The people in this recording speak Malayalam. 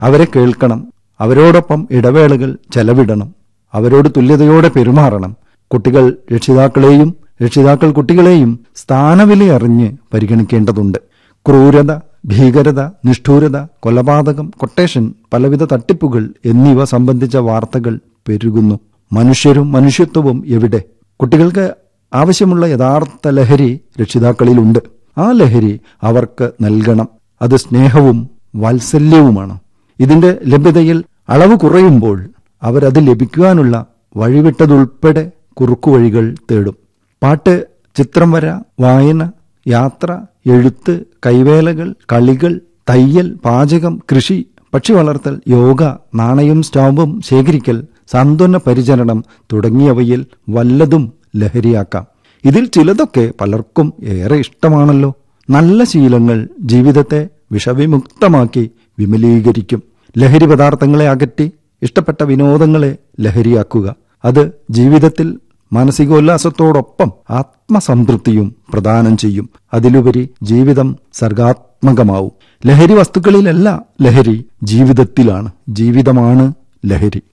അവരെ കേൾക്കണം അവരോടൊപ്പം ഇടവേളകൾ ചെലവിടണം അവരോട് തുല്യതയോടെ പെരുമാറണം കുട്ടികൾ രക്ഷിതാക്കളെയും രക്ഷിതാക്കൾ കുട്ടികളെയും സ്ഥാനവില അറിഞ്ഞ് പരിഗണിക്കേണ്ടതുണ്ട് ക്രൂരത ഭീകരത നിഷ്ഠൂരത കൊലപാതകം കൊട്ടേഷൻ പലവിധ തട്ടിപ്പുകൾ എന്നിവ സംബന്ധിച്ച വാർത്തകൾ പെരുകുന്നു മനുഷ്യരും മനുഷ്യത്വവും എവിടെ കുട്ടികൾക്ക് ആവശ്യമുള്ള യഥാർത്ഥ ലഹരി രക്ഷിതാക്കളിലുണ്ട് ആ ലഹരി അവർക്ക് നൽകണം അത് സ്നേഹവും വാത്സല്യവുമാണ് ഇതിന്റെ ലഭ്യതയിൽ അളവ് കുറയുമ്പോൾ അവരത് ലഭിക്കുവാനുള്ള വഴിവിട്ടതുൾപ്പെടെ കുറുക്കുവഴികൾ തേടും പാട്ട് ചിത്രം വര വായന യാത്ര എഴുത്ത് കൈവേലകൾ കളികൾ തയ്യൽ പാചകം കൃഷി പക്ഷി വളർത്തൽ യോഗ നാണയം സ്റ്റാമ്പും ശേഖരിക്കൽ സാന്ത്വന പരിചരണം തുടങ്ങിയവയിൽ വല്ലതും ലഹരിയാക്കാം ഇതിൽ ചിലതൊക്കെ പലർക്കും ഏറെ ഇഷ്ടമാണല്ലോ നല്ല ശീലങ്ങൾ ജീവിതത്തെ വിഷവിമുക്തമാക്കി വിമലീകരിക്കും ലഹരി പദാർത്ഥങ്ങളെ അകറ്റി ഇഷ്ടപ്പെട്ട വിനോദങ്ങളെ ലഹരിയാക്കുക അത് ജീവിതത്തിൽ മാനസികോല്ലാസത്തോടൊപ്പം ആത്മസംതൃപ്തിയും പ്രദാനം ചെയ്യും അതിലുപരി ജീവിതം സർഗാത്മകമാവും ലഹരി വസ്തുക്കളിലല്ല ലഹരി ജീവിതത്തിലാണ് ജീവിതമാണ് ലഹരി